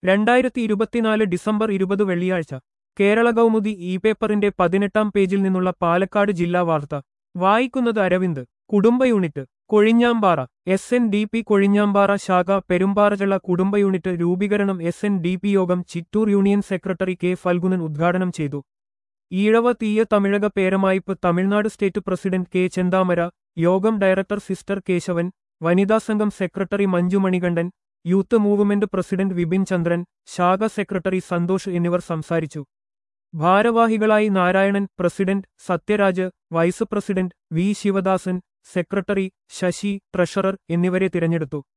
രണ്ടായിരത്തി ഇരുപത്തിനാല് ഡിസംബർ ഇരുപത് വെള്ളിയാഴ്ച കേരള കൗമുദി ഇ പേപ്പറിന്റെ പതിനെട്ടാം പേജിൽ നിന്നുള്ള പാലക്കാട് ജില്ലാ വാർത്ത വായിക്കുന്നത് അരവിന്ദ് കുടുംബ unit Kozhinjampara S N D P Kozhinjampara ശാഖ പെരുമ്പാറചള്ള കുടുംബ യൂണിറ്റ് രൂപീകരണം S N D P Yogam Chittur union secretary K Phalgunan ഉദ്ഘാടനം ചെയ്തു ഈഴവ തീയ തമിഴക പേരമായിപ്പ് Tamil Nadu state president K Chenthamara Yogam director sister Kesavan വനിതാ സംഘം secretary Manju Manikandan youth movement president Vipin Chandran ശാഖ സെക്രട്ടറി സന്തോഷ് എന്നിവർ സംസാരിച്ചു ഭാരവാഹികളായി Narayanan president Sathyaraj vice president V Sivadasan secretary Sasi treasurer എന്നിവരെ തിരഞ്ഞെടുത്തു